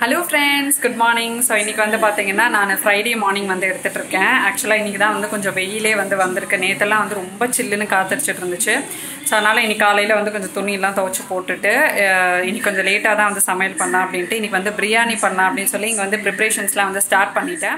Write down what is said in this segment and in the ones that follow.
Hello friends good morning so இன்னைக்கு வந்து பார்த்தீங்கன்னா நான் ஃப்ரைடே மார்னிங் வந்து எடுத்துகிட்டு இருக்கேன் ஆக்சுவலாக இன்றைக்கி தான் வந்து கொஞ்சம் வெயிலே வந்து வந்திருக்கு நேற்றெல்லாம் வந்து ரொம்ப சில்லுன்னு காத்தடிச்சிட்டு இருந்துச்சு ஸோ அதனால் இன்னைக்கு காலையில் வந்து கொஞ்சம் துணியெல்லாம் துவைச்சி போட்டுட்டு அஹ், இன்னைக்கு கொஞ்சம் லேட்டாக தான் வந்து சமையல் பண்ணலாம் அப்படின்ட்டு இன்னைக்கு வந்து பிரியாணி பண்ணலாம் அப்படின்னு சொல்லி இங்கே வந்து ப்ரிப்ரேஷன்ஸ்லாம் வந்து ஸ்டார்ட் பண்ணிட்டேன்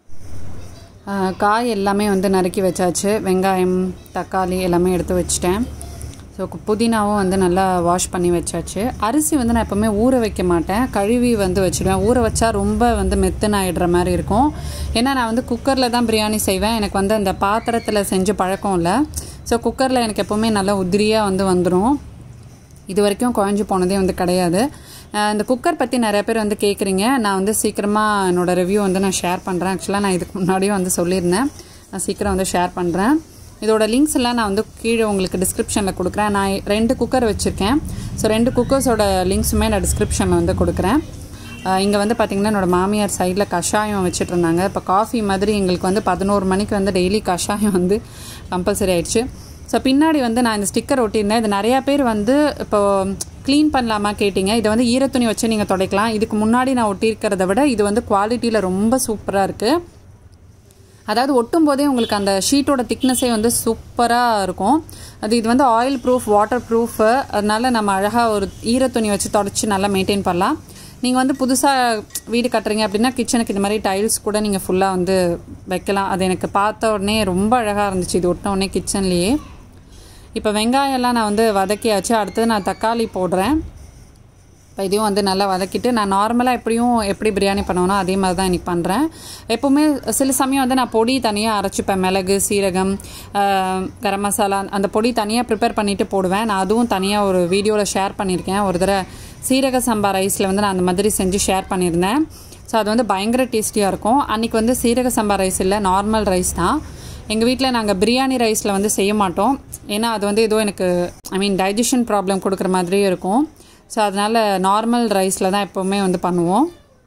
ஆஹ் காய் எல்லாமே வந்து நறுக்கி வச்சாச்சு வெங்காயம் தக்காளி எல்லாமே எடுத்து வச்சிட்டேன் ஸோ புதினாவும் வந்து நல்லா வாஷ் பண்ணி வச்சாச்சு அரிசி வந்து நான் எப்போவுமே ஊற வைக்க மாட்டேன் கழுவி வந்து வச்சிடுவேன் ஊற வச்சா ரொம்ப வந்து மெத்துன்னு ஆயிடுற மாதிரி இருக்கும் ஏன்னா நான் வந்து குக்கரில் தான் பிரியாணி செய்வேன் எனக்கு வந்து அந்த பாத்திரத்தில் செஞ்சு பழக்கம் இல்லை ஸோ குக்கரில் எனக்கு எப்போவுமே நல்லா உதிரியாக வந்து வந்துடும் இது வரைக்கும் குழஞ்சி போனதே வந்து கிடையாது அஹ் இந்த குக்கர் பற்றி நிறைய பேர் வந்து கேட்குறீங்க நான் வந்து சீக்கிரமாக என்னோட ரிவ்யூ வந்து நான் ஷேர் பண்ணுறேன் ஆக்சுவலாக நான் இதுக்கு முன்னாடியும் வந்து சொல்லியிருந்தேன் நான் சீக்கிரம் வந்து ஷேர் பண்ணுறேன் இதோட லிங்க்ஸ் எல்லாம் நான் வந்து கீழே உங்களுக்கு டிஸ்கிரிப்ஷனில் கொடுக்குறேன் நான் ரெண்டு குக்கர் வச்சுருக்கேன் ஸோ ரெண்டு குக்கர்ஸோட லிங்க்ஸுமே நான் டிஸ்கிரிப்ஷனில் வந்து கொடுக்குறேன் இங்கே வந்து பார்த்திங்கன்னா என்னோட மாமியார் சைடில் கஷாயம் வச்சுட்டு இருந்தாங்க இப்போ காஃபி மாதிரி எங்களுக்கு வந்து பதினோரு மணிக்கு வந்து டெய்லி கஷாயம் வந்து கம்பல்சரி ஆயிடுச்சு ஸோ பின்னாடி வந்து நான் இந்த ஸ்டிக்கர் ஒட்டியிருந்தேன் இது நிறையா பேர் வந்து இப்போ க்ளீன் பண்ணலாமா கேட்டிங்க இதை வந்து ஈரத்துணி வச்சு நீங்கள் துடைக்கலாம் இதுக்கு முன்னாடி நான் ஒட்டியிருக்கிறத விட இது வந்து குவாலிட்டியில் ரொம்ப சூப்பராக இருக்குது அதாவது ஒட்டும் போதே உங்களுக்கு அந்த ஷீட்டோட திக்னஸே வந்து சூப்பராக இருக்கும் அது இது வந்து ஆயில் ப்ரூஃப் வாட்டர் ப்ரூஃப் அதனால நம்ம அழகாக ஒரு ஈரத்துணி வச்சு தொடச்சி நல்லா மெயின்டைன் பண்ணலாம் நீங்கள் வந்து புதுசாக வீடு கட்டுறீங்க அப்படின்னா கிச்சனுக்கு இந்த மாதிரி டைல்ஸ் கூட நீங்கள் ஃபுல்லாக வந்து வைக்கலாம் அது எனக்கு பார்த்த உடனே ரொம்ப அழகாக இருந்துச்சு இது ஒட்டின உடனே கிச்சன்லேயே இப்போ வெங்காயம்லாம் நான் வந்து வதக்கியாச்சு அடுத்தது நான் தக்காளி போடுறேன் இப்போ இதையும் வந்து நல்லா வதக்கிட்டு நான் நார்மலாக எப்படியும் எப்படி பிரியாணி பண்ணுவேனோ அதே மாதிரி தான் இன்னைக்கு பண்ணுறேன் எப்போவுமே சில சமயம் வந்து நான் பொடி தனியாக அரைச்சிப்பேன் மிளகு சீரகம் ஆஹ், கரம் மசாலா அந்த பொடி தனியாக ப்ரிப்பேர் பண்ணிவிட்டு போடுவேன் நான் அதுவும் தனியாக ஒரு வீடியோவில் ஷேர் பண்ணியிருக்கேன் ஒரு தடவை சீரக சம்பா ரைஸில் வந்து நான் அந்த மாதிரி செஞ்சு ஷேர் பண்ணியிருந்தேன் ஸோ அது வந்து பயங்கர டேஸ்டியாக இருக்கும் அன்றைக்கி வந்து சீரக சம்பா ரைஸ் இல்லை நார்மல் ரைஸ் தான் எங்கள் வீட்டில் நாங்கள் பிரியாணி ரைஸில் வந்து செய்ய மாட்டோம் ஏன்னா அது வந்து ஏதோ எனக்கு ஐ மீன் டைஜஷன் ப்ராப்ளம் கொடுக்குற மாதிரியே இருக்கும் ஸோ அதனால் நார்மல் ரைஸில் தான் எப்போவுமே வந்து பண்ணுவோம்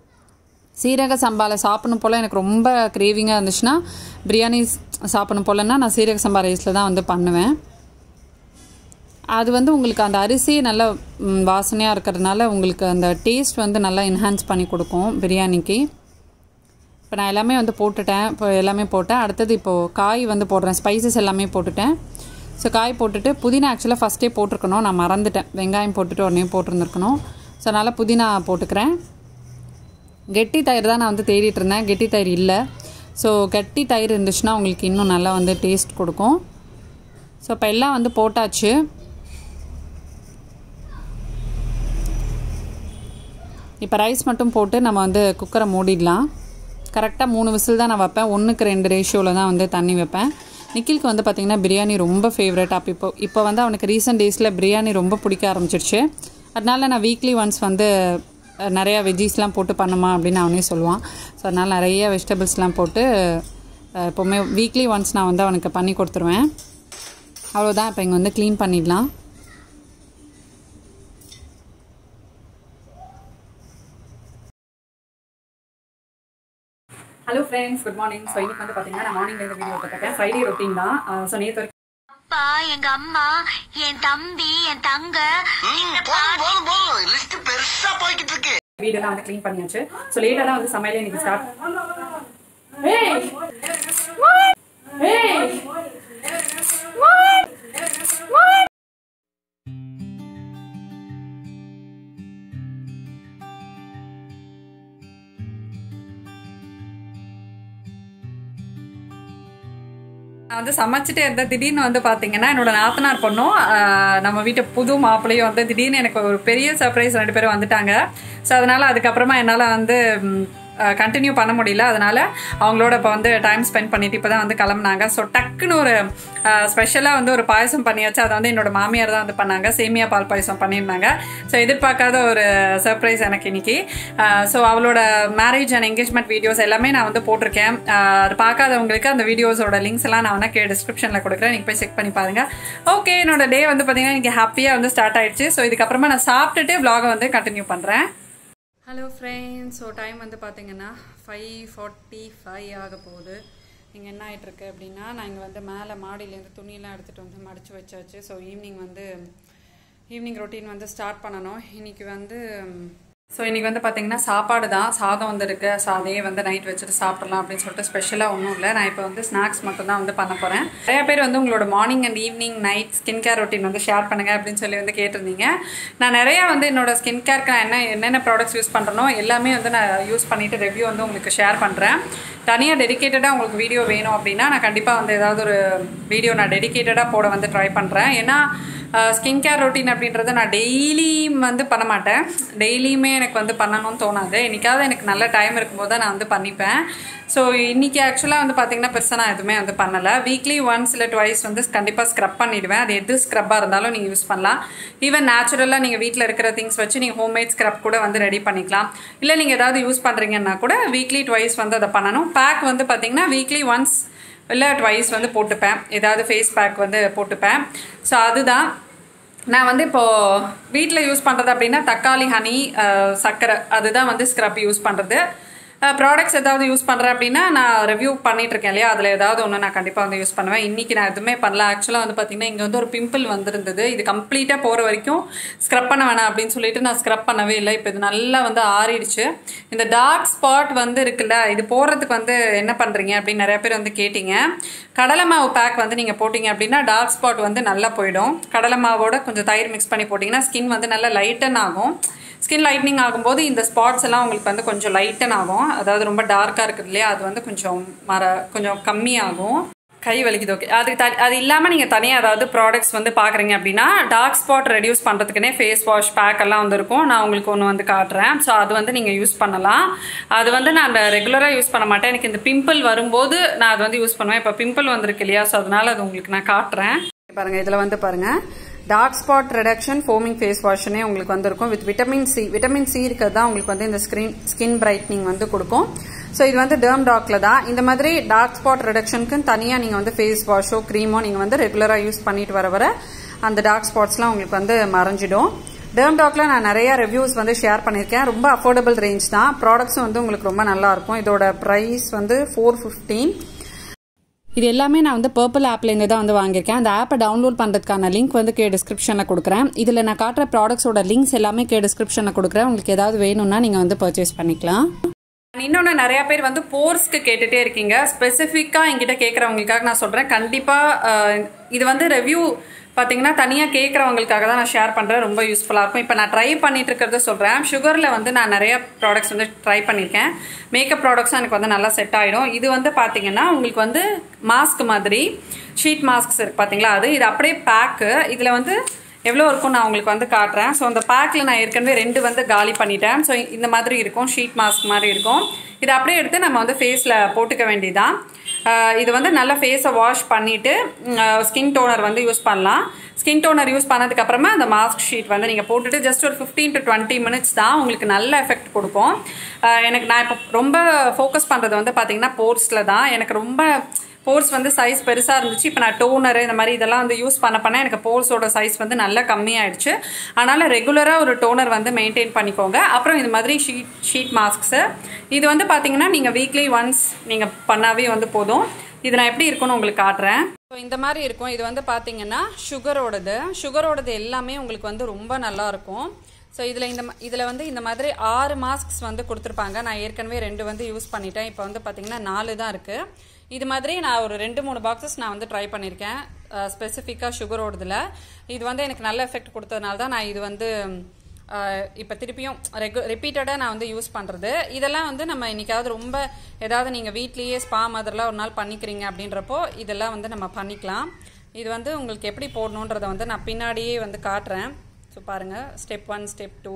சீரக சம்பாவில் சாப்பிடணும் போல் எனக்கு ரொம்ப கிரேவிங்காக இருந்துச்சுன்னா பிரியாணி சாப்பிடணும் போலன்னா நான் சீரக சம்பா ரைஸில் தான் வந்து பண்ணுவேன் அது வந்து உங்களுக்கு அந்த அரிசி நல்ல ம், வாசனையாக இருக்கிறதுனால உங்களுக்கு அந்த டேஸ்ட் வந்து நல்லா என்ஹான்ஸ் பண்ணி கொடுக்கும் பிரியாணிக்கு இப்போ நான் எல்லாமே வந்து போட்டுட்டேன் இப்போ எல்லாமே போட்டேன் அடுத்தது இப்போது காய் வந்து போடுறேன் ஸ்பைசஸ் எல்லாமே போட்டுட்டேன் ஸோ காய் போட்டுட்டு புதினா ஆக்சுவலாக ஃபஸ்ட்டே போட்டிருக்கணும் நான் மறந்துட்டேன் வெங்காயம் போட்டுட்டு உடனே போட்டிருந்துருக்கணும் ஸோ அதனால் புதினா போட்டுக்கிறேன் கெட்டி தயிர் தான் நான் வந்து தேடிட்டு இருந்தேன் கெட்டி தயிர் இல்லை ஸோ கெட்டி தயிர் இருந்துச்சுன்னா உங்களுக்கு இன்னும் நல்லா வந்து டேஸ்ட் கொடுக்கும் ஸோ இப்போ எல்லாம் வந்து போட்டாச்சு இப்போ ரைஸ் மட்டும் போட்டு நம்ம வந்து குக்கரை மூடிடலாம் கரெக்டாக மூணு விசில் தான் நான் வைப்பேன் ஒன்றுக்கு ரெண்டு ரேஷியோவில் தான் வந்து தண்ணி வைப்பேன் நிக்கிலுக்கு வந்து பார்த்திங்கன்னா பிரியாணி ரொம்ப ஃபேவரட் அப்போ இப்போ இப்போ வந்து அவனுக்கு ரீசெண்ட் டேஸில் பிரியாணி ரொம்ப பிடிக்க ஆரம்பிச்சிருச்சு அதனால நான் வீக்லி ஒன்ஸ் வந்து அஹ், நிறையா வெஜ்ஜீஸ்லாம் போட்டு பண்ணுமா அப்படின்னு அவனே சொல்லுவான் ஸோ அதனால் நிறைய வெஜிடபிள்ஸ்லாம் போட்டு அஹ், எப்போவுமே வீக்லி ஒன்ஸ் நான் வந்து அவனுக்கு பண்ணி கொடுத்துருவேன் அவ்வளோதான் இப்போ இங்கே வந்து க்ளீன் பண்ணிடலாம் hello friends good morning so இன்னைக்கு வந்து பார்த்தீங்கன்னா நான் மார்னிங் இந்த வீடியோ போட்டிருக்கேன் ஃப்ரைடே ரொட்டீன் தான் ஸோ நேற்று வரைக்கும் அப்பா எங்க அம்மா என் தம்பி என் தங்க ம், போதும் போதும் போதும் லிஸ்ட் பெருசா போய்கிட்டு இருக்கு வீடெல்லாம் வந்து க்ளீன் பண்ணியாச்சு ஸோ லேட்டாக தான் வந்து சமையலே இன்னைக்கு ஸ்டார்ட் நான் வந்து சமைச்சிட்டே இருந்தேன் திடீர்னு வந்து பார்த்தீங்கன்னா என்னோட நாத்தனார் பொண்ணும் ஆஹ், நம்ம வீட்டு புது மாப்பிள்ளையும் வந்து திடீர்னு எனக்கு ஒரு பெரிய சர்ப்ரைஸ் ரெண்டு பேரும் வந்துட்டாங்க ஸோ அதனால அதுக்கப்புறமா என்னால் வந்து கண்டினியூ பண்ண முடியல அதனால அவங்களோட இப்போ வந்து டைம் ஸ்பெண்ட் பண்ணிட்டு இப்போ தான் வந்து கிளம்புனாங்க ஸோ டக்குன்னு ஒரு ஸ்பெஷலாக வந்து ஒரு பாயசம் பண்ணியாச்சு அதை வந்து என்னோட மாமியார் தான் வந்து பண்ணாங்க சேமியா பால் பாயசம் பண்ணியிருந்தாங்க ஸோ எதிர்பார்க்காத ஒரு சர்ப்ரைஸ் எனக்கு இன்னைக்கு ஸோ அவளோட மேரேஜ் அண்ட் என்கேஜ்மெண்ட் வீடியோஸ் எல்லாமே நான் வந்து போட்டிருக்கேன் ஆஹ் அது பார்க்காதவங்களுக்கு அந்த வீடியோஸோட லிங்க்ஸ் எல்லாம் நான் வேணா கே டிஸ்கிரிப்ஷனில் கொடுக்குறேன் நீங்கள் போய் செக் பண்ணி பாருங்க ஓகே என்னோட டே வந்து பார்த்தீங்கன்னா இன்னைக்கு ஹாப்பியாக வந்து ஸ்டார்ட் ஆயிடுச்சு ஸோ இதுக்கப்புறமா நான் சாப்பிட்டுட்டு vlog-அ வந்து கண்டினியூ பண்ணுறேன் ஹலோ ஃப்ரெண்ட்ஸ் ஸோ டைம் வந்து பார்த்தீங்கன்னா ஃபைவ் ஃபார்ட்டி ஃபைவ் ஆக போகுது இங்கே என்ன ஆகிட்டுருக்கு அப்படின்னா நான் இங்கே வந்து மேலே மாடியிலேருந்து துணியெல்லாம் எடுத்துகிட்டு வந்து மடித்து வச்சாச்சு ஸோ ஈவினிங் வந்து ஈவினிங் ரொட்டீன் வந்து ஸ்டார்ட் பண்ணணும் இன்னைக்கு வந்து ஸோ இன்றைக்கி வந்து பார்த்தீங்கன்னா சாப்பாடு தான் சாதம் வந்து இருக்குது ஸோ அதையே வந்து நைட் வச்சுட்டு சாப்பிட்றலாம் அப்படின்னு சொல்லிட்டு ஸ்பெஷலாக ஒன்றும் இல்லை நான் இப்போ வந்து ஸ்நாக்ஸ் மட்டும் தான் வந்து பண்ண போகிறேன் நிறைய பேர் வந்து உங்களோட morning and evening night skin care routine வந்து ஷேர் பண்ணுங்கள் அப்படின்னு சொல்லி வந்து கேட்டிருந்தீங்க நான் நிறையா வந்து என்னோட ஸ்கின் கேருக்கு நான் என்ன என்னென்ன ப்ராடக்ட்ஸ் யூஸ் பண்ணுறனோ எல்லாமே வந்து நான் யூஸ் பண்ணிவிட்டு ரிவ்யூ வந்து உங்களுக்கு ஷேர் பண்ணுறேன் தனியாக டெடிக்கேட்டடாக உங்களுக்கு வீடியோ வேணும் அப்படின்னா நான் கண்டிப்பாக வந்து ஏதாவது ஒரு வீடியோ நான் டெடிக்கேட்டடாக போட வந்து ட்ரை பண்ணுறேன் ஏன்னா ஸ்கின் கேர் ரொட்டீன் அப்படின்றத நான் டெய்லியும் வந்து பண்ண மாட்டேன் டெய்லியுமே எனக்கு வந்து பண்ணணும்னு தோணாது என்னைக்காவது எனக்கு நல்ல டைம் இருக்கும்போது தான் நான் வந்து பண்ணிப்பேன் ஸோ இன்றைக்கி ஆக்சுவலாக வந்து பார்த்திங்கன்னா பெருசாக நான் எதுவுமே வந்து பண்ணலை வீக்லி ஒன்ஸ் இல்லை ட்வைஸ் வந்து கண்டிப்பாக ஸ்க்ரப் பண்ணிடுவேன் அது எது ஸ்க்ரப்பாக இருந்தாலும் நீங்கள் யூஸ் பண்ணலாம் ஈவன் நேச்சுரலாக நீங்கள் வீட்டில் இருக்கிற திங்ஸ் வச்சு நீங்கள் ஹோம்மேட் ஸ்க்ரப் கூட வந்து ரெடி பண்ணிக்கலாம் இல்லை நீங்கள் ஏதாவது யூஸ் பண்ணுறீங்கன்னா கூட வீக்லி ட்வைஸ் வந்து அதை பண்ணணும் பேக் வந்து பார்த்திங்கன்னா வீக்லி ஒன்ஸ் இல்லை ட்வைஸ் வந்து போட்டுப்பேன் ஏதாவது ஃபேஸ் பேக் வந்து போட்டுப்பேன் ஸோ அதுதான் நான் வந்து இப்போது வீட்டில் யூஸ் பண்ணுறது அப்படின்னா தக்காளி ஹனி சர்க்கரை அதுதான் வந்து ஸ்க்ரப் யூஸ் பண்ணுறது ப்ராடக்ட்ஸ் ஏதாவது யூஸ் பண்ணுறேன் அப்படின்னா நான் ரிவ்யூ பண்ணிட்டு இருக்கேன் இல்லையா அதில் ஏதாவது ஒன்று நான் கண்டிப்பாக வந்து யூஸ் பண்ணுவேன் இன்றைக்கி நான் எதுவுமே பண்ணல ஆக்சுவலாக வந்து பார்த்திங்கன்னா இங்கே வந்து ஒரு பிம்பிள் வந்திருந்தது இது கம்ப்ளீட்டாக போகிற வரைக்கும் ஸ்க்ரப் பண்ண வேணாம் அப்படின்னு சொல்லிட்டு நான் ஸ்க்ரப் பண்ணவே இல்லை இப்போ இது நல்லா வந்து ஆறிடுச்சு இந்த டார்க் ஸ்பாட் வந்து இருக்குல்ல இது போகிறதுக்கு வந்து என்ன பண்ணுறீங்க அப்படின்னு நிறைய பேர் வந்து கேட்டிங்க கடலை மாவு பேக் வந்து நீங்கள் போட்டிங்க அப்படின்னா டார்க் ஸ்பாட் வந்து நல்லா போயிடும் கடலை மாவோட கொஞ்சம் தயிர் மிக்ஸ் பண்ணி போட்டிங்கன்னா ஸ்கின் வந்து நல்லா லைட்டன் ஆகும் ஸ்கின் லைட்னிங் ஆகும்போது இந்த ஸ்பாட்ஸ் எல்லாம் உங்களுக்கு வந்து கொஞ்சம் லைட்டன் ஆகும் அதாவது ரொம்ப டார்க்காக இருக்குது இல்லையா அது வந்து கொஞ்சம் மர கொஞ்சம் கம்மியாகும் கை வலிக்குது ஓகே அது த அது இல்லாமல் நீங்கள் தனியாக அதாவது ப்ராடக்ட்ஸ் வந்து பார்க்குறீங்க அப்படின்னா டார்க் ஸ்பாட் ரெடியூஸ் பண்ணுறதுக்குனே ஃபேஸ் வாஷ் பேக் எல்லாம் வந்து இருக்கும் நான் உங்களுக்கு ஒன்று வந்து காட்டுறேன் ஸோ அது வந்து நீங்கள் யூஸ் பண்ணலாம் அது வந்து நான் ரெகுலராக யூஸ் பண்ண மாட்டேன் எனக்கு இந்த பிம்பிள் வரும்போது நான் அது வந்து யூஸ் பண்ணுவேன் இப்போ பிம்பிள் வந்திருக்கு இல்லையா ஸோ அதனால அது உங்களுக்கு நான் காட்டுறேன் பாருங்கள் இதில் வந்து பாருங்கள் dark spot reduction foaming face வாஷ்னே உங்களுக்கு வந்திருக்கும் with vitamin C vitamin C இருக்கிறது தான் உங்களுக்கு வந்து இந்த ஸ்கிரீன் ஸ்கின் பிரைட்னிங் வந்து கொடுக்கும் ஸோ இது வந்து டேர்ம் டாக்ல தான் இந்த மாதிரி டார்க் ஸ்பாட் ரிடக்ஷனுக்கு தனியாக நீங்கள் வந்து ஃபேஸ் வாஷோ க்ரீமோ நீங்கள் வந்து ரெகுலராக யூஸ் பண்ணிட்டு வர வர அந்த டார்க் ஸ்பாட்ஸ்லாம் உங்களுக்கு வந்து மறைஞ்சிடும் டேர்ம் டாக்ல நான் நிறைய ரிவ்யூஸ் வந்து ஷேர் பண்ணியிருக்கேன் ரொம்ப அஃபோர்டபுள் ரேஞ்ச் தான் ப்ராடக்ட்ஸும் வந்து உங்களுக்கு ரொம்ப நல்லா இருக்கும் இதோட ப்ரைஸ் வந்து ஃபோர் ஃபிஃப்டீன் இது எல்லாமே நான் வந்து பர்பிள் ஆப்லேருந்து தான் வந்து வாங்கியிருக்கேன் அந்த ஆப்பை டவுன்லோட் பண்ணுறதுக்கான லிங்க் வந்து கே டிஸ்கிரிப்ஷனில் கொடுக்குறேன் இதில் நான் காட்டுற ப்ராடக்ட்ஸோட லிங்க்ஸ் எல்லாமே கே டிஸ்கிரிப்ஷனில் கொடுக்குறேன் உங்களுக்கு ஏதாவது வேணும்னா நீங்கள் வந்து பர்ச்சேஸ் பண்ணிக்கலாம் இன்னொன்று நிறைய பேர் வந்து போர்ஸ்க்கு கேட்டுட்டே இருக்கீங்க ஸ்பெசிஃபிக்காக என்கிட்ட கேட்குறவங்களுக்காக நான் சொல்கிறேன் கண்டிப்பாக இது வந்து ரெவ்யூ பார்த்தீங்கன்னா தனியாக கேட்குறவங்களுக்காக தான் நான் ஷேர் பண்ணுறேன் ரொம்ப யூஸ்ஃபுல்லாக இருக்கும் இப்போ நான் ட்ரை பண்ணிட்டு இருக்கிறத சொல்கிறேன் சுகரில் வந்து நான் நிறைய ப்ராடக்ட்ஸ் வந்து ட்ரை பண்ணியிருக்கேன் மேக்கப் ப்ராடக்ட்ஸும் எனக்கு வந்து நல்லா செட் ஆகிடும் இது வந்து பார்த்தீங்கன்னா உங்களுக்கு வந்து மாஸ்க் மாதிரி ஷீட் மாஸ்க்ஸ் இருக்கு பார்த்தீங்களா அது இது அப்படியே பேக்கு இதில் வந்து எவ்வளோ இருக்கும் நான் உங்களுக்கு வந்து காட்டுறேன் ஸோ அந்த பேக்கில் நான் ஏற்கனவே ரெண்டு வந்து காலி பண்ணிட்டேன் ஸோ இந்த மாதிரி இருக்கும் ஷீட் மாஸ்க் மாதிரி இருக்கும் இதை அப்படியே எடுத்து நம்ம வந்து ஃபேஸில் போட்டுக்க வேண்டியதான் இது வந்து நல்லா ஃபேஸை வாஷ் பண்ணிவிட்டு ஸ்கின் டோனர் வந்து யூஸ் பண்ணலாம் ஸ்கின் டோனர் யூஸ் பண்ணதுக்கப்புறமா அந்த மாஸ்க் ஷீட் வந்து நீங்கள் போட்டுட்டு ஜஸ்ட் ஒரு ஃபிஃப்டீன் டு டுவெண்ட்டி மினிட்ஸ் தான் உங்களுக்கு நல்ல எஃபெக்ட் கொடுக்கும் எனக்கு நான் இப்போ ரொம்ப ஃபோக்கஸ் பண்ணுறது வந்து பார்த்தீங்கன்னா போர்ஸில் தான் எனக்கு ரொம்ப போர்ஸ் வந்து சைஸ் பெருசாக இருந்துச்சு இப்போ நான் டோனர் இந்த மாதிரி இதெல்லாம் வந்து யூஸ் பண்ண பண்ண எனக்கு போர்ஸோட சைஸ் வந்து நல்லா கம்மியாயிடுச்சு அதனால் ரெகுலராக ஒரு டோனர் வந்து மெயின்டைன் பண்ணிக்கோங்க அப்புறம் இது மாதிரி ஷீட் ஷீட் மாஸ்க்ஸு இது வந்து பார்த்தீங்கன்னா நீங்கள் வீக்லி ஒன்ஸ் நீங்கள் பண்ணாவே வந்து போதும் இது நான் எப்படி இருக்கும்னு உங்களுக்கு காட்டுறேன் ஸோ இந்த மாதிரி இருக்கும் இது வந்து பார்த்தீங்கன்னா சுகரோடது சுகரோடது எல்லாமே உங்களுக்கு வந்து ரொம்ப நல்லா இருக்கும் ஸோ இதில் இந்த இதில் வந்து இந்த மாதிரி ஆறு மாஸ்க்ஸ் வந்து கொடுத்துருப்பாங்க நான் ஏற்கனவே ரெண்டு வந்து யூஸ் பண்ணிட்டேன் இப்போ வந்து பார்த்தீங்கன்னா நாலு தான் இருக்குது இது மாதிரி நான் ஒரு ரெண்டு மூணு பாக்ஸஸ் நான் வந்து ட்ரை பண்ணியிருக்கேன் ஸ்பெசிஃபிக்காக சுகரோடதில் இது வந்து எனக்கு நல்ல எஃபெக்ட் கொடுத்ததுனால தான் நான் இது வந்து இப்போ திருப்பியும் ரெகு ரிப்பீட்டடாக நான் வந்து யூஸ் பண்ணுறது இதெல்லாம் வந்து நம்ம இன்னைக்காவது ரொம்ப ஏதாவது நீங்கள் வீட்லேயே ஸ்பா மாதிரிலாம் ஒரு நாள் பண்ணிக்கிறீங்க அப்படின்றப்போ இதெல்லாம் வந்து நம்ம பண்ணிக்கலாம் இது வந்து உங்களுக்கு எப்படி போடணுன்றதை வந்து நான் பின்னாடியே வந்து காட்டுறேன் ஸோ பாருங்கள் step one step two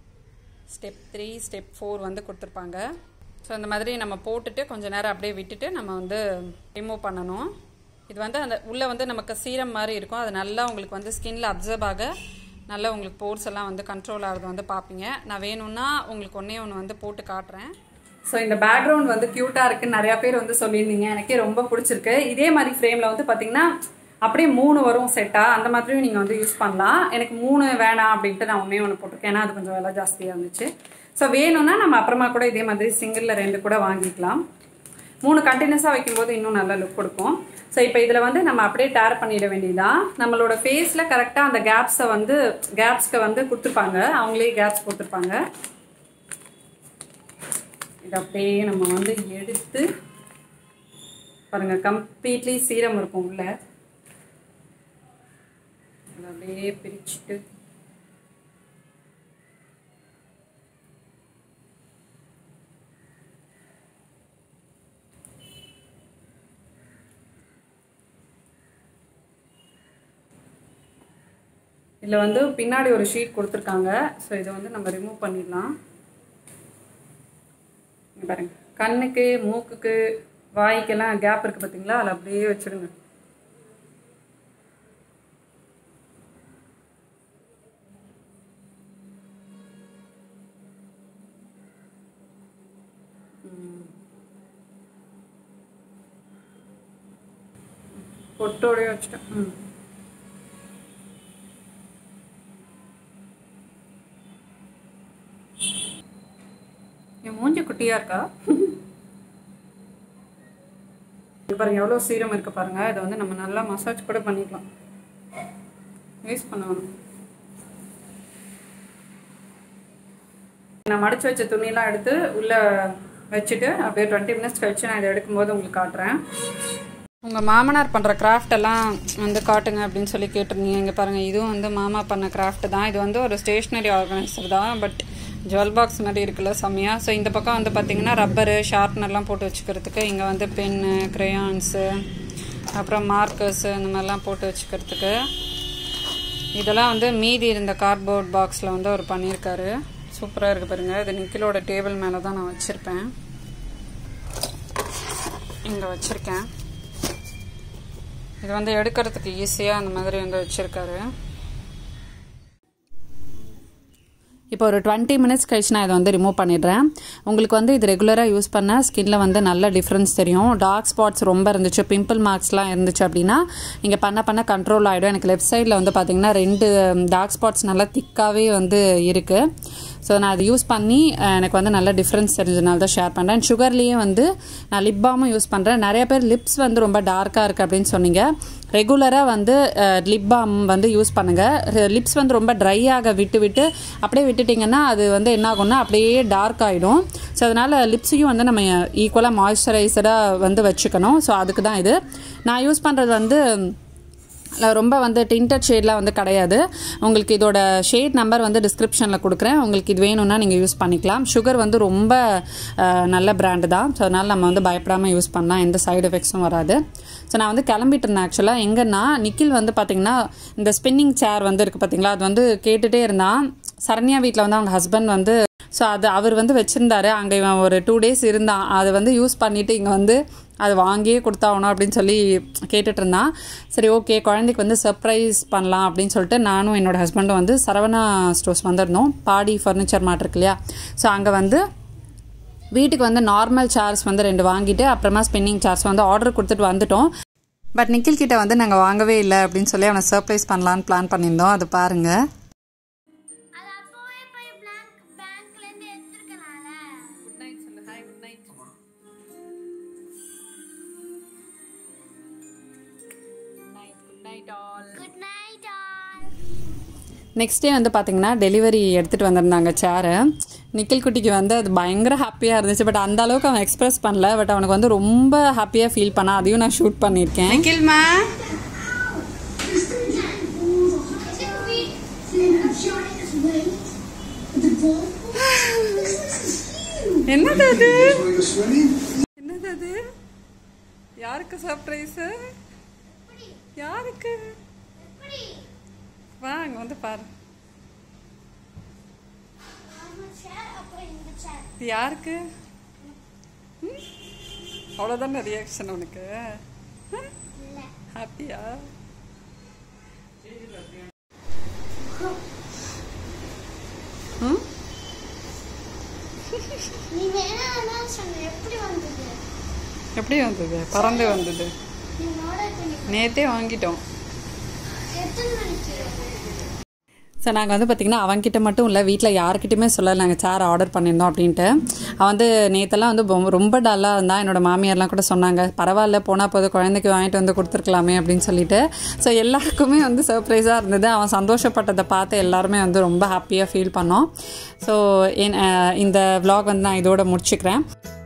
step three step four வந்து கொடுத்துருப்பாங்க ஸோ இந்த மாதிரி நம்ம போட்டுட்டு கொஞ்ச நேரம் அப்படியே விட்டுட்டு நம்ம வந்து ரிமூவ் பண்ணணும் இது வந்து அந்த உள்ளே வந்து நமக்கு சீரம் மாதிரி இருக்கும் அது நல்லா உங்களுக்கு வந்து ஸ்கின்ல அப்சர்வ் ஆக நல்லா உங்களுக்கு போர்ஸ் எல்லாம் வந்து கண்ட்ரோல் ஆகிறது வந்து பார்ப்பீங்க நான் வேணும்னா உங்களுக்கு ஒன்றே ஒன்று வந்து போட்டு காட்டுறேன் ஸோ இந்த பேக்ரவுண்ட் வந்து க்யூட்டாக இருக்குன்னு நிறையா பேர் வந்து சொல்லியிருந்தீங்க எனக்கே ரொம்ப பிடிச்சிருக்கு இதே மாதிரி ஃப்ரேமில் வந்து பார்த்தீங்கன்னா அப்படியே மூணு வரும் செட்டாக அந்த மாதிரியும் நீங்கள் வந்து யூஸ் பண்ணலாம் எனக்கு மூணு வேணாம் அப்படின்ட்டு நான் ஒன்றே ஒன்று போட்டிருக்கேன் ஏன்னா அது கொஞ்சம் விலை ஜாஸ்தியாக இருந்துச்சு ஸோ வேணும்னா நம்ம அப்புறமா கூட இதே மாதிரி சிங்கிளில் ரெண்டு கூட வாங்கிக்கலாம் மூணு கண்டினியூஸாக வைக்கும்போது இன்னும் நல்ல லுக் கொடுக்கும் ஸோ இப்போ இதில் வந்து நம்ம அப்படியே டேர் பண்ணிட வேண்டியதான் நம்மளோட ஃபேஸில் கரெக்டாக அந்த கேப்ஸை வந்து கேப்ஸ்க்கு வந்து கொடுத்துருப்பாங்க அவங்களே கேப்ஸ் கொடுத்துருப்பாங்க இதை அப்படியே நம்ம வந்து எடுத்து பாருங்க கம்ப்ளீட்லி சீரம் இருக்கும் உள்ள அதை அப்படியே பிரிச்சுட்டு இதில் வந்து பின்னாடி ஒரு ஷீட் கொடுத்துருக்காங்க ஸோ இதை வந்து நம்ம ரிமூவ் பண்ணிடலாம் இங்க பாருங்க கண்ணுக்கு மூக்குக்கு வாய்க்கெல்லாம் கேப் இருக்குது பார்த்தீங்களா அதில் அப்படியே வச்சுடுங்க ம். பொட்டோடய வச்சுட்டேன் ம் என் மூஞ்சி குட்டியா இருக்கா இங்க பாருங்க எவ்வளோ சீரம் இருக்கு பாருங்க இதை வந்து நம்ம நல்லா மசாஜ் கூட பண்ணிக்கலாம் யூஸ் பண்ணணும் நான் மடிச்சு வச்ச துணியெல்லாம் எடுத்து உள்ள வச்சுட்டு அப்படியே டுவெண்ட்டி மினிட்ஸ் கழிச்சு நான் இதை எடுக்கும்போது உங்களுக்கு காட்டுறேன் உங்கள் மாமனார் பண்ணுற கிராஃப்ட் எல்லாம் வந்து காட்டுங்க அப்படின்னு சொல்லி கேட்டிருந்தீங்க இங்கே பாருங்கள் இதுவும் வந்து மாமா பண்ண கிராஃப்ட் தான் இது வந்து ஒரு ஸ்டேஷ்னரி ஆர்கனைசர் தான் பட் ஜுவல் பாக்ஸ் மாதிரி இருக்குல்ல செம்மையாக ஸோ இந்த பக்கம் வந்து பார்த்தீங்கன்னா ரப்பரு ஷார்ப்னர்லாம் போட்டு வச்சுக்கிறதுக்கு இங்கே வந்து பென்னு க்ரையான்ஸு அப்புறம் மார்க்கர்ஸு இந்த மாதிரிலாம் போட்டு வச்சுக்கிறதுக்கு இதெல்லாம் வந்து மீதி இருந்த கார்ட்போர்ட் பாக்ஸில் வந்து அவர் பண்ணியிருக்காரு சூப்பராக இருக்குது பாருங்க இது நிக்கிலோட டேபிள் மேலே தான் நான் வச்சுருப்பேன் இங்கே வச்சுருக்கேன் இது வந்து எடுக்கிறதுக்கு ஈஸியாக அந்த மாதிரி வந்து வச்சுருக்காரு இப்போ ஒரு டுவெண்ட்டி மினிட்ஸ் கழிச்சு நான் இதை வந்து ரிமூவ் பண்ணிடுறேன் உங்களுக்கு வந்து இது ரெகுலராக யூஸ் பண்ண ஸ்கின்ல வந்து நல்ல டிஃப்ரென்ஸ் தெரியும் டார்க் ஸ்பாட்ஸ் ரொம்ப இருந்துச்சு பிம்பிள் மார்க்ஸ்லாம் இருந்துச்சு அப்படின்னா இங்கே பண்ண பண்ண கண்ட்ரோல் ஆகிடும் எனக்கு லெஃப்ட் சைடில் வந்து பார்த்தீங்கன்னா ரெண்டு டார்க் ஸ்பாட்ஸ் நல்லா திக்காகவே வந்து இருக்குது ஸோ நான் அதை யூஸ் பண்ணி அஹ், எனக்கு வந்து நல்ல டிஃப்ரென்ஸ் தெரிஞ்சதுனால தான் ஷேர் பண்ணுறேன் சுகர்லேயே வந்து நான் லிப் பாமும் யூஸ் பண்ணுறேன் நிறைய பேர் லிப்ஸ் வந்து ரொம்ப டார்க்காக இருக்குது அப்படின்னு சொன்னீங்க ரெகுலராக வந்து லிப் பாம் வந்து யூஸ் பண்ணுங்கள் லிப்ஸ் வந்து ரொம்ப ட்ரை ஆக விட்டு விட்டு அப்படியே விட்டுட்டிங்கன்னா அது வந்து என்ன ஆகும்னா அப்படியே டார்க் ஆகிடும் ஸோ அதனால் லிப்ஸையும் வந்து நம்ம ஈக்குவலாக மாய்ஸ்சரைசராக வந்து வச்சுக்கணும் ஸோ அதுக்கு தான் இது நான் யூஸ் பண்ணுறது வந்து இல்ல, ரொம்ப வந்து டிண்டட் ஷேட்லாம் வந்து கிடையாது உங்களுக்கு இதோட ஷேட் நம்பர் வந்து டிஸ்கிரிப்ஷனில் கொடுக்குறேன் உங்களுக்கு இது வேணும்னா நீங்கள் யூஸ் பண்ணிக்கலாம் சுகர் வந்து ரொம்ப அஹ், நல்ல பிராண்டு தான் ஸோ அதனால் நம்ம வந்து பயப்படாமல் யூஸ் பண்ணலாம் எந்த சைடு எஃபெக்ட்ஸும் வராது ஸோ நான் வந்து கிளம்பிட்டு இருந்தேன் ஆக்சுவலாக எங்கன்னா நிக்கில் வந்து பார்த்தீங்கன்னா இந்த ஸ்பின்னிங் சேர் வந்து இருக்குது பார்த்தீங்களா அது வந்து கேட்டுகிட்டே இருந்தான் சரண்யா வீட்டில் வந்து அவங்க ஹஸ்பண்ட் வந்து ஸோ அது அவர் வந்து வச்சுருந்தாரு அங்கே இவன் ஒரு டூ டேஸ் இருந்தான் அதை வந்து யூஸ் பண்ணிவிட்டு இங்கே வந்து அது வாங்கியே கொடுத்தாகணும் அப்படின்னு சொல்லி கேட்டுட்டு இருந்தான் சரி ஓகே குழந்தைக்கு வந்து சர்ப்ரைஸ் பண்ணலாம் அப்படின்னு சொல்லிட்டு நானும் என்னோட ஹஸ்பண்டும் வந்து சரவணா ஸ்டோர்ஸ் வந்திருந்தோம் பாடி ஃபர்னிச்சர் மார்ட் இருக்கு இல்லையா ஸோ அங்கே வந்து வீட்டுக்கு வந்து நார்மல் சேர்ஸ் வந்து ரெண்டு வாங்கிட்டு அப்புறமா ஸ்பின்னிங் சேர்ஸ் வந்து ஆர்டர் கொடுத்துட்டு வந்துட்டோம் பட் நிக்கில் கிட்ட வந்து நாங்கள் வாங்கவே இல்லை அப்படின்னு சொல்லி அவனை சர்ப்ரைஸ் பண்ணலான்னு பிளான் பண்ணியிருந்தோம் அது பாருங்கள் அது அப்போவே போய் பேங்க் பேங்க்ல இருந்து எடுத்துருக்கலாம்ல குட் நைட் சொல்லு hi good night good night all good night all next day வந்து பார்த்தீங்கன்னா டெலிவரி எடுத்துகிட்டு வந்திருந்தாங்க சேரை நிக்கில் குட்டிக்கு வந்து அது பயங்கர ஹாப்பியாக இருந்துச்சு பட் அந்த அளவுக்கு அவன் எக்ஸ்பிரஸ் பண்ணல பட் அவனுக்கு வந்து ரொம்ப ஹாப்பியாக ஃபீல் பண்ணான் அதையும் நான் ஷூட் பண்ணியிருக்கேன் நிக்கில்மா என்னது அது என்னது அது யாருக்கு சர்ப்ரைஸ் யாருக்கு வா அங்க வந்து பாரு இது யாருக்கு ம்? அவ்வளவுதானே ரியாக்ஷன் உனக்கு ஹாப்பியா ம் நீ வேணா சொன்ன எப்படி வந்தது எப்படி வந்தது பறந்து வந்தது நீ ஆர்டர் பண்ணி நேத்தே வாங்கிட்டோம் எத்தனை மணிக்கு ஸோ நாங்கள் வந்து பார்த்திங்கன்னா அவன்கிட்ட மட்டும் இல்லை வீட்டில் யாருக்கிட்டையுமே சொல்லலை நாங்கள் சேர் ஆர்டர் பண்ணியிருந்தோம் அப்படின்ட்டு அவன் வந்து நேத்தெல்லாம் வந்து ரொம்ப- ரொம்ப டல்லாக இருந்தான் என்னோட மாமியார்லாம் கூட சொன்னாங்க பரவாயில்ல போனால் போது குழந்தைக்கு வாங்கிட்டு வந்து கொடுத்துருக்கலாமே அப்படின்னு சொல்லிட்டு ஸோ எல்லாருக்குமே வந்து சர்ப்ரைஸாக இருந்தது அவன் சந்தோஷப்பட்டதை பார்த்து எல்லாருமே வந்து ரொம்ப ஹாப்பியாக ஃபீல் பண்ணோம் ஸோ இந்த vlog வந்து நான் இதோட முடிச்சுக்கிறேன்